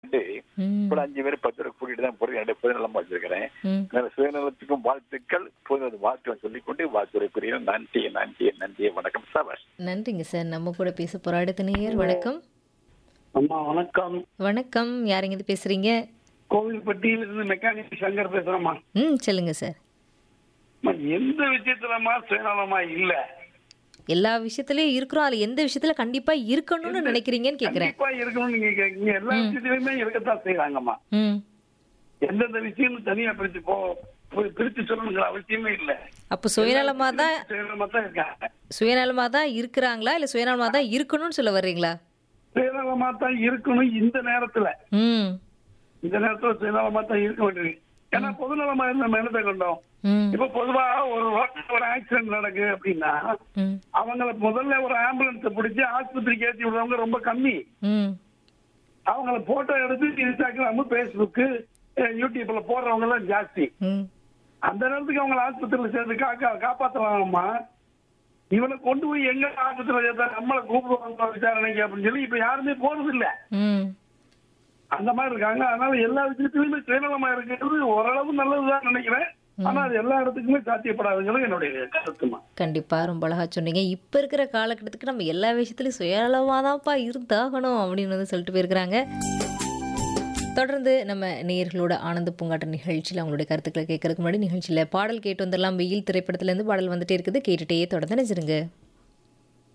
ம். கூட அஞ்சு பேர் பத்து பேர் கூட்டிட்டு தான் போறேன் என்னுடைய பொதுநலம் வச்சிருக்கிறேன் ம். அதனால சுயநலத்துக்கும் வாழ்த்துக்கள் பொது வாழ்த்து சொல்லிக்கொண்டு வாழ்த்துறைக்குரிய நன்றி நன்றி நன்றி வணக்கம் சபாஷ் நன்றிங்க சார் நம்ம கூட பேச போற அடுத்த நேயர் வணக்கம் அம்மா வணக்கம் வணக்கம் யாருங்க இது பேசுறீங்க கோவில்பட்டியில இருந்து மெக்கானிக் சங்கர் பேசுறேம்மா ம் சொல்லுங்க சார் அம்மா, எந்த விஷயத்துலமா சுயநலமா இல்ல எல்லா விஷயத்துலயும் இருக்கிறோம் அதுல எந்த விஷயத்துல கண்டிப்பா இருக்கணும்னு நினைக்கிறீங்கன்னு கேக்குறேன் கண்டிப்பா இருக்கணும்னு நீங்க கேக்குறீங்க எல்லா விஷயத்திலுமே இருக்கத்தான் செய்யறாங்கம்மா ம் எந்தெந்த விஷயம் தனியா பிரிச்சு போ பி- பிரிச்சு சொல்லணுங்கிற அவசியமே இல்ல அப்போ சுயநலமா தான் சுயநலமா தான் இருக்காங்க சுயநலமா தான் இருக்கிறாங்களா இல்ல சுயநலமா தான் இருக்கணும்னு சொல்ல வர்றீங்களா சுயநலமா தான் இருக்கணும் இந்த நேரத்துல ம் இந்த நேரத்துல சுயநலமா தான் இருக்க வேண்டியிருக்கு ஏன்னா பொதுநலமா இருந்து நம்ம என்னத்தை கண்டோம் ம் இப்ப பொதுவா ஒரு ரோட்ல ஒரு ஆக்சிடென்ட் நடக்கு அப்படின்னா ம் அவங்கள முதல்ல ஒரு ஆம்புலன்ஸ் பிடிச்சி ஆஸ்பத்திரிக்கு ஏற்றி விடுறவங்க ரொம்ப கம்மி ம் அவங்கள போட்டோ எடுத்து இன்ஸ்டாகிராம் பேஸ்புக்கு யூடியூப்ல போடுறவங்க எல்லாம் ஜாஸ்தி ம் அந்த நேரத்துக்கு அவங்கள ஆஸ்பத்திரியில சேர்த்து காக்கா காப்பாத்தலாமா இவனை கொண்டு போய் எங்க ஆஸ்பத்திரியில சேர்த்தா நம்மளை கூப்பிடுவாங்க விசாரணைக்கு அப்படின்னு சொல்லி இப்ப யாருமே போறது இல்ல ம் அந்த மாதிரி இருக்காங்க அதனால எல்லா விஷயத்திலுமே சுயநலமா இருக்கிறது ஓரளவு நல்லதுதான் நினைக்கிறேன் ஆனா அது எல்லா இடத்துக்குமே சாத்தியப்படாதுங்கிறது என்னுடைய கருத்துமா கண்டிப்பா ரொம்ப அழகா சொன்னீங்க இப்ப இருக்கிற காலகட்டத்துக்கு நம்ம எல்லா விஷயத்துலயும் சுயநலமா தான்ப்பா இருந்தாகணும் அப்படின்னு வந்து சொல்லிட்டு போயிருக்கிறாங்க தொடர்ந்து நம்ம நேயர்களோட ஆனந்த பூங்காட்ட நிகழ்ச்சியில் அவங்களுடைய கருத்துக்களை கேட்கறதுக்கு முன்னாடி நிகழ்ச்சியில் பாடல் கேட்டு வந்துடலாம் வெயில் திரைப்படத்துல இருந்து பாடல் வந்துட்டே இருக்குது கேட்டுட்டே தொடர்ந்து நினைச்சிருங்க